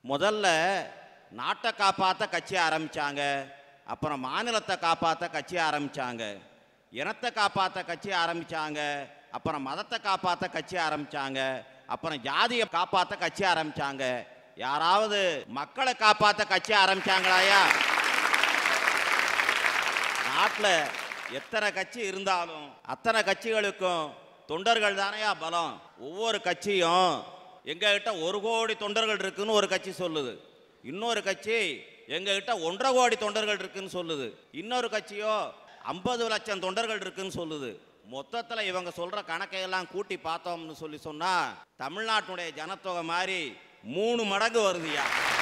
முதல்ல நாட்டை காப்பாற்ற கட்சி ஆரம்பிச்சாங்க அப்புறம் மாநிலத்தை காப்பாற்ற கட்சி ஆரம்பிச்சாங்க இனத்தை காப்பாற்ற கட்சி ஆரம்பிச்சாங்க அப்புறம் மதத்தை காப்பாற்ற கட்சி ஆரம்பிச்சாங்க அப்புறம் ஜாதியை காப்பாற்ற கட்சி ஆரம்பிச்சாங்க யாராவது மக்களை காப்பாற்ற கட்சி ஆரம்பிச்சாங்களாயா நாட்டில் எத்தனை கட்சி இருந்தாலும் அத்தனை கட்சிகளுக்கும் தொண்டர்கள் தானையா பலம் ஒவ்வொரு கட்சியும் எங்ககிட்ட ஒரு கோடி தொண்டர்கள் இருக்குன்னு ஒரு கட்சி சொல்லுது இன்னொரு கட்சி எங்ககிட்ட ஒன்றரை கோடி தொண்டர்கள் இருக்குன்னு சொல்லுது இன்னொரு கட்சியோ ஐம்பது லட்சம் தொண்டர்கள் இருக்குன்னு சொல்லுது மொத்தத்தில் இவங்க சொல்ற கணக்கையெல்லாம் கூட்டி பார்த்தோம்னு சொல்லி சொன்னா தமிழ்நாட்டுடைய ஜனத்தொகை மாதிரி மூணு மடங்கு வருதுயா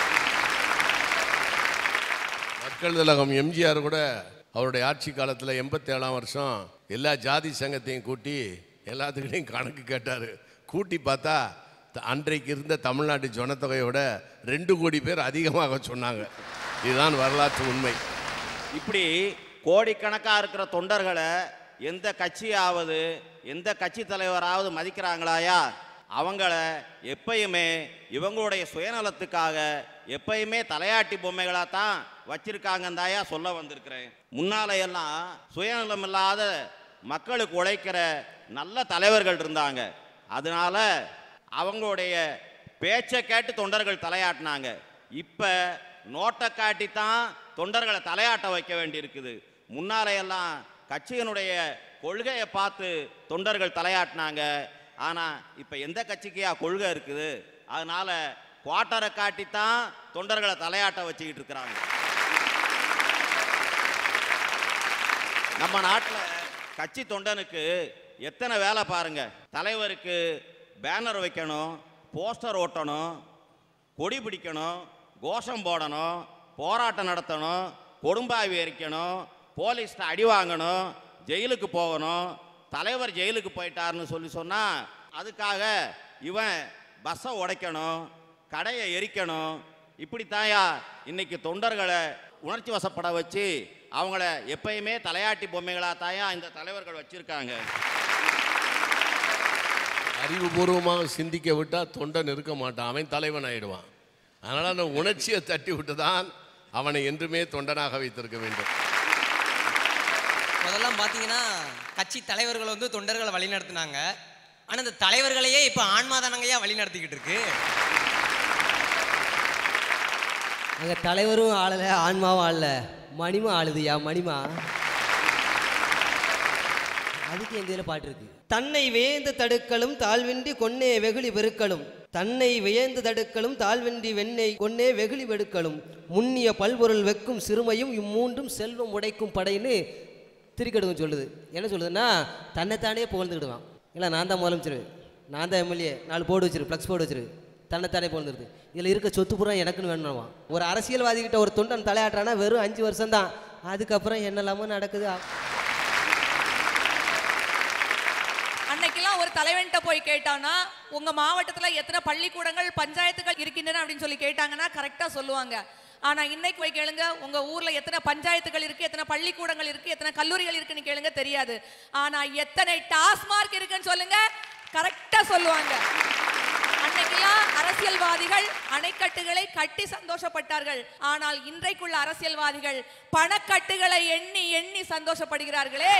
மக்கள் திலகம் எம்ஜிஆர் கூட அவருடைய ஆட்சி காலத்தில் எண்பத்தேழாம் வருஷம் எல்லா ஜாதி சங்கத்தையும் கூட்டி எல்லாத்துக்கிட்டையும் கணக்கு கேட்டார் கூட்டி பார்த்தா த- அன்றைக்கு இருந்த தமிழ்நாட்டு ஜனத்தொகையோட ரெண்டு கோடி பேர் அதிகமாக சொன்னாங்க இதுதான் வரலாற்று உண்மை இப்படி கோடிக்கணக்காக இருக்கிற தொண்டர்களை எந்த கட்சியாவது எந்த கட்சி தலைவராவது மதிக்கிறாங்களாயா அவங்கள எப்பயுமே இவங்களுடைய சுயநலத்துக்காக எப்பயுமே தலையாட்டி பொம்மைகளாக தான் வச்சிருக்காங்கந்தாயா சொல்ல வந்திருக்கிறேன் முன்னால எல்லாம் சுயநலம் இல்லாத மக்களுக்கு உழைக்கிற நல்ல தலைவர்கள் இருந்தாங்க அதனால அவங்களுடைய பேச்சை கேட்டு தொண்டர்கள் தலையாட்டினாங்க இப்போ நோட்டை காட்டி தான் தொண்டர்களை தலையாட்ட வைக்க வேண்டியிருக்குது முன்னால எல்லாம் கட்சியினுடைய கொள்கையை பார்த்து தொண்டர்கள் தலையாட்டினாங்க ஆனால் இப்போ எந்த கட்சிக்கையா கொள்கை இருக்குது அதனால குவார்ட்டரை காட்டி தான் தொண்டர்களை தலையாட்ட வச்சுக்கிட்டு இருக்கிறாங்க நம்ம நாட்டில் கட்சி தொண்டனுக்கு எத்தனை வேலை பாருங்க தலைவருக்கு பேனர் வைக்கணும் போஸ்டர் ஓட்டணும் கொடி பிடிக்கணும் கோஷம் போடணும் போராட்டம் நடத்தணும் கொடும்பாவி எரிக்கணும் போலீஸ்ட்ட அடி வாங்கணும் ஜெயிலுக்கு போகணும் தலைவர் ஜெயிலுக்கு போயிட்டாருன்னு சொல்லி சொன்னா அதுக்காக இவன் பஸ்ஸை உடைக்கணும் கடையை எரிக்கணும் இப்படித்தாயா இன்னைக்கு தொண்டர்களை உணர்ச்சி வசப்பட வச்சு அவங்கள எப்பயுமே தலையாட்டி பொம்மைகளா தாயா இந்த தலைவர்கள் வச்சிருக்காங்க அறிவுபூர்வமாக சிந்திக்க விட்டால் தொண்டன் இருக்க மாட்டான் அவன் தலைவன் ஆயிடுவான் அதனால் அந்த உணர்ச்சியை தட்டி விட்டு தான் அவனை என்றுமே தொண்டனாக வைத்திருக்க வேண்டும் முதல்லாம் பார்த்தீங்கன்னா கட்சி தலைவர்கள் வந்து தொண்டர்களை வழி நடத்துனாங்க ஆனால் இந்த தலைவர்களையே இப்போ ஆன்மாதானங்கய்யா வழி நடத்திக்கிட்டு இருக்கு அங்கே தலைவரும் ஆளலை ஆன்மாவும் ஆளல மணிமா ஆளுதுயா மணிமா அதுக்கு எந்த இதில் பாட்டு இருக்கு தன்னை வியந்து தடுக்கலும் தாழ்வின்றி கொன்னே வெகுளி பெருக்கலும் தன்னை வியந்து தடுக்கலும் தாழ்வின்றி வெண்ணெய் கொன்னே வெகுளி வெடுக்கலும் முன்னிய பல்பொருள் வெக்கும் சிறுமையும் இம்மூன்றும் செல்வம் உடைக்கும் படைன்னு திருக்கடுங்க சொல்லுது என்ன சொல்லுதுன்னா தன்னைத்தானே புகழ்ந்துக்கிடுவான் இல்லை நான் தான் முதலமைச்சர் நான் தான் எம்எல்ஏ நாலு போர்டு வச்சிரு ஃப்ளக்ஸ் போர்டு வச்சிரு தன்னைத்தானே புகழ்ந்துருது இதில் இருக்க சொத்து பூரா எனக்குன்னு வேணுமா ஒரு அரசியல்வாதி கிட்ட ஒரு தொண்டன் தலையாட்டுறானா வெறும் அஞ்சு வருஷம் தான் அதுக்கப்புறம் என்னெல்லாமோ நடக்குது அன்னைக்கெல்லாம் ஒரு தலைவன்கிட்ட போய் கேட்டானா உங்க மாவட்டத்துல எத்தனை பள்ளிக்கூடங்கள் பஞ்சாயத்துகள் இருக்கின்றன அப்படின்னு சொல்லி கேட்டாங்கன்னா கரெக்டா சொல்லுவாங்க ஆனா இன்னைக்கு போய் கேளுங்க உங்க ஊர்ல எத்தனை பஞ்சாயத்துகள் இருக்கு எத்தனை பள்ளிக்கூடங்கள் இருக்கு எத்தனை கல்லூரிகள் இருக்குன்னு கேளுங்க தெரியாது ஆனா எத்தனை டாஸ்மார்க் இருக்குன்னு சொல்லுங்க கரெக்டா சொல்லுவாங்க அன்னைக்கெல்லாம் அரசியல்வாதிகள் அணைக்கட்டுகளை கட்டி சந்தோஷப்பட்டார்கள் ஆனால் இன்றைக்குள்ள அரசியல்வாதிகள் பணக்கட்டுகளை எண்ணி எண்ணி சந்தோஷப்படுகிறார்களே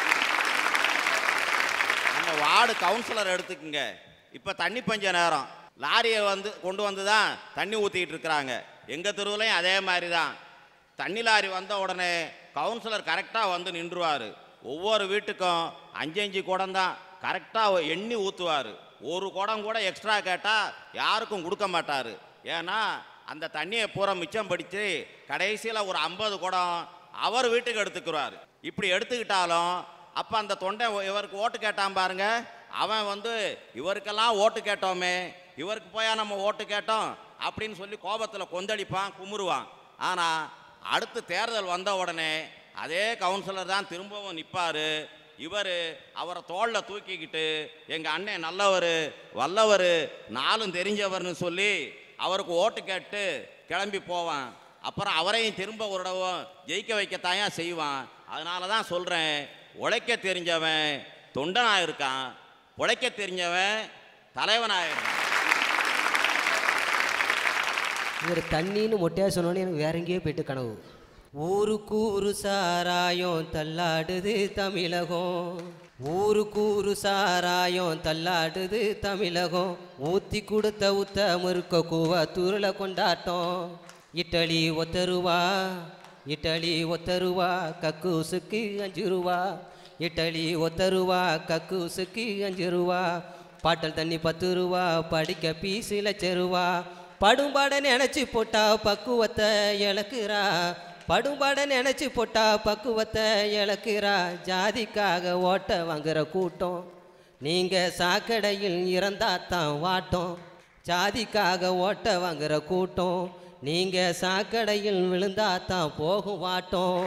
நம்ம வார்டு கவுன்சிலர் எடுத்துக்கங்க இப்போ தண்ணி பஞ்ச நேரம் லாரியை வந்து கொண்டு வந்து தான் தண்ணி ஊற்றிக்கிட்டு இருக்கிறாங்க எங்கள் தெருவுலையும் அதே மாதிரி தான் தண்ணி லாரி வந்த உடனே கவுன்சிலர் கரெக்டாக வந்து நின்றுவார் ஒவ்வொரு வீட்டுக்கும் அஞ்சு அஞ்சு குடம் தான் கரெக்டாக எண்ணி ஊற்றுவார் ஒரு குடம் கூட எக்ஸ்ட்ரா கேட்டால் யாருக்கும் கொடுக்க மாட்டார் ஏன்னா அந்த தண்ணியை பூரா மிச்சம் படித்து கடைசியில் ஒரு ஐம்பது குடம் அவர் வீட்டுக்கு எடுத்துக்கிறார் இப்படி எடுத்துக்கிட்டாலும் அப்போ அந்த தொண்டை இவருக்கு ஓட்டு கேட்டான் பாருங்க அவன் வந்து இவருக்கெல்லாம் ஓட்டு கேட்டோமே இவருக்கு போயா நம்ம ஓட்டு கேட்டோம் அப்படின்னு சொல்லி கோபத்தில் கொந்தளிப்பான் குமுறுவான் ஆனால் அடுத்து தேர்தல் வந்த உடனே அதே கவுன்சிலர் தான் திரும்பவும் நிற்பார் இவர் அவரை தோளில் தூக்கிக்கிட்டு எங்கள் அண்ணன் நல்லவர் வல்லவர் நாளும் தெரிஞ்சவர்னு சொல்லி அவருக்கு ஓட்டு கேட்டு கிளம்பி போவான் அப்புறம் அவரையும் திரும்ப ஒரு தடவை ஜெயிக்க வைக்கத்தாயா செய்வான் அதனால தான் சொல்கிறேன் உழைக்க தெரிஞ்சவன் தொண்டனாக இருக்கான் உழைக்க தெரிஞ்சவன் தலைவனாக இருக்கான் இவர் தண்ணின்னு மொட்டையாக சொன்னோன்னே எனக்கு வேற எங்கேயோ போயிட்டு கனவு ஊருக்கு ஊரு சாராயம் தள்ளாடுது தமிழகம் ஊருக்கு ஊரு சாராயம் தள்ளாடுது தமிழகம் ஊத்தி கொடுத்த உத்த முறுக்க கூவ துருள கொண்டாட்டம் இட்டலி ஒத்த ரூபா இட்டலி ஒத்த ரூபா கக்கூசுக்கு அஞ்சு ரூபா இட்டலி ஒத்த ரூபா கக்கூசுக்கு அஞ்சு ரூபா பாட்டல் தண்ணி பத்து ரூபா படிக்க பீஸு லட்ச ரூபா படும்பாட நினைச்சு போட்டா பக்குவத்தை இழக்குறா படும்பாட நினைச்சு போட்டா பக்குவத்தை இழக்குறா ஜாதிக்காக ஓட்ட வாங்குற கூட்டம் நீங்க சாக்கடையில் இறந்தா தான் வாட்டம் ஜாதிக்காக ஓட்ட வாங்குற கூட்டம் நீங்க சாக்கடையில் விழுந்தா தான் போகும் வாட்டம்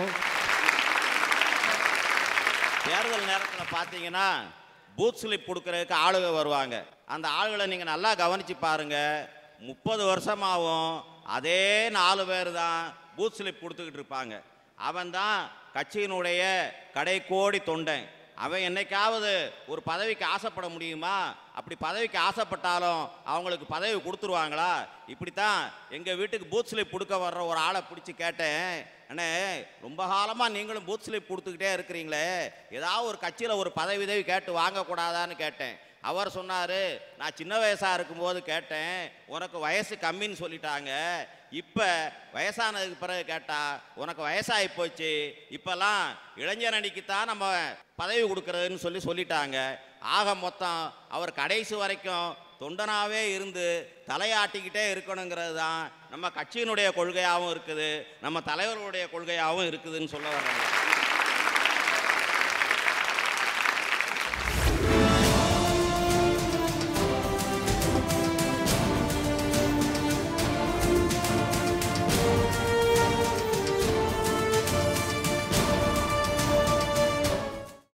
தேர்தல் நேரத்தில் பார்த்தீங்கன்னா பூத் ஸ்லிப் கொடுக்கறதுக்கு ஆளுங்க வருவாங்க அந்த ஆளுகளை நீங்கள் நல்லா கவனிச்சு பாருங்க முப்பது வருஷமாகவும் அதே நாலு பேர் தான் பூத் ஸ்லிப் கொடுத்துக்கிட்டு இருப்பாங்க அவன் தான் கட்சியினுடைய கடைக்கோடி தொண்டன் அவன் என்னைக்காவது ஒரு பதவிக்கு ஆசைப்பட முடியுமா அப்படி பதவிக்கு ஆசைப்பட்டாலும் அவங்களுக்கு பதவி கொடுத்துருவாங்களா இப்படித்தான் எங்கள் வீட்டுக்கு பூத் ஸ்லிப் கொடுக்க வர்ற ஒரு ஆளை பிடிச்சி கேட்டேன் அண்ணே ரொம்ப காலமாக நீங்களும் பூத் ஸ்லிப் கொடுத்துக்கிட்டே இருக்கிறீங்களே ஏதாவது ஒரு கட்சியில் ஒரு பதவி உதவி கேட்டு வாங்கக்கூடாதான்னு கேட்டேன் அவர் சொன்னார் நான் சின்ன வயசாக இருக்கும்போது கேட்டேன் உனக்கு வயசு கம்மின்னு சொல்லிட்டாங்க இப்போ வயசானதுக்கு பிறகு கேட்டா உனக்கு வயசாகி போச்சு இப்போல்லாம் இளைஞரணிக்கு தான் நம்ம பதவி கொடுக்கறதுன்னு சொல்லி சொல்லிட்டாங்க ஆக மொத்தம் அவர் கடைசி வரைக்கும் தொண்டனாவே இருந்து தலையாட்டிக்கிட்டே இருக்கணுங்கிறது தான் நம்ம கட்சியினுடைய கொள்கையாகவும் இருக்குது நம்ம தலைவர்களுடைய கொள்கையாகவும் இருக்குதுன்னு சொல்ல வர்றேன்